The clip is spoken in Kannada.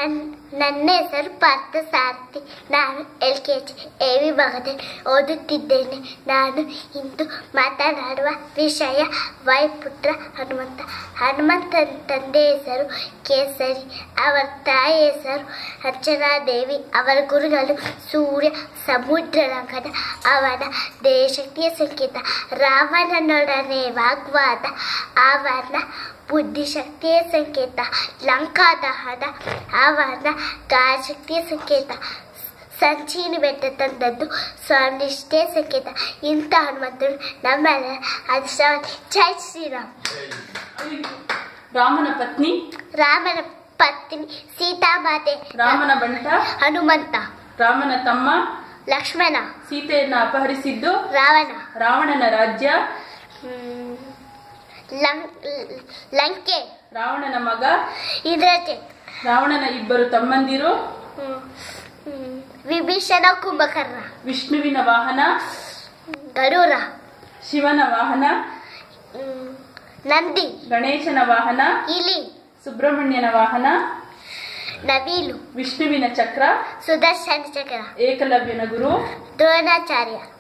ನನ್ನ ನನ್ನ ಹೆಸರು ಪಾರ್ಥ ಸಾರಥಿ ನಾನು ಎಲ್ ಕೆ ಜಿ ಎ ವಿ ಭಾಗದಲ್ಲಿ ಓದುತ್ತಿದ್ದೇನೆ ನಾನು ಇಂದು ಮಾತನಾಡುವ ವಿಷಯ ವೈಪುತ್ರ ಹನುಮಂತ ಹನುಮಂತನ ತಂದೆ ಹೆಸರು ಕೇಸರಿ ಅವರ ತಾಯಿ ಹೆಸರು ಅರ್ಚನಾದೇವಿ ಅವರ ಗುರುಗಳು ಸೂರ್ಯ ಸಮುದ್ರ ಲಂಘನ ಅವನ ದೇಶಕ್ತಿಯ ಸಂಕೇತ ರಾವಣನೊಡನೆ ವಾಗ್ವಾದ ಅವನ ಬುದ್ಧಿಶಕ್ತಿಯ ಸಂಕೇತ ಲಂಕಾದಹನ ಅವನ ಕಾರ್ಯಶಕ್ತಿಯ ಸಂಕೇತ ಸಂಚೀನಿ ಬೆಟ್ಟ ತಂದದ್ದು ಸ್ವಾಮಿಷ್ಠೆಯ ಸಂಕೇತ ಇಂಥ ಹನುಮಂತನು ನಮ್ಮೆಲ್ಲ ಅದೃಷ್ಟವಾದ ಜೈ ಶ್ರೀರಾಮ್ ರಾಮನ ಪತ್ನಿ ರಾಮನ ಪತ್ನಿ ಸೀತಾಮಾತೆ ರಾಮನ ಬಂಟ ಹನುಮಂತ ರಾಮನ ತಮ್ಮ ಲಕ್ಷ್ಮಣ ಸೀತೆಯನ್ನ ಅಪಹರಿಸಿದ್ದು ರಾವಣ ರಾವಣನ ರಾಜ್ಯ ಹ್ಮ್, ಲಂ- ಲಂಕೆ ರಾವಣನ ಮಗ ಇಂದ್ರಜಿತ್ ರಾವಣನ ಇಬ್ಬರು ತಮ್ಮಂದಿರು ಹ್ಮ್, ಹ್ಮ್, ವಿಭೀಷಣ ಕುಂಭಕರ್ಣ ವಿಷ್ಣುವಿನ ವಾಹನ ಗರುಡ ಶಿವನ ವಾಹನ ಹ್ಮ್, ನಂದಿ ಗಣೇಶನ ವಾಹನ ಇಲಿ ಸುಬ್ರಹ್ಮಣ್ಯನ ವಾಹನ ನವಿಲು ವಿಷ್ಣುವಿನ ಚಕ್ರ ಸುದರ್ಶನ ಚಕ್ರ ಏಕಲವ್ಯನ ಗುರು ದ್ರೋಣಾಚಾರ್ಯ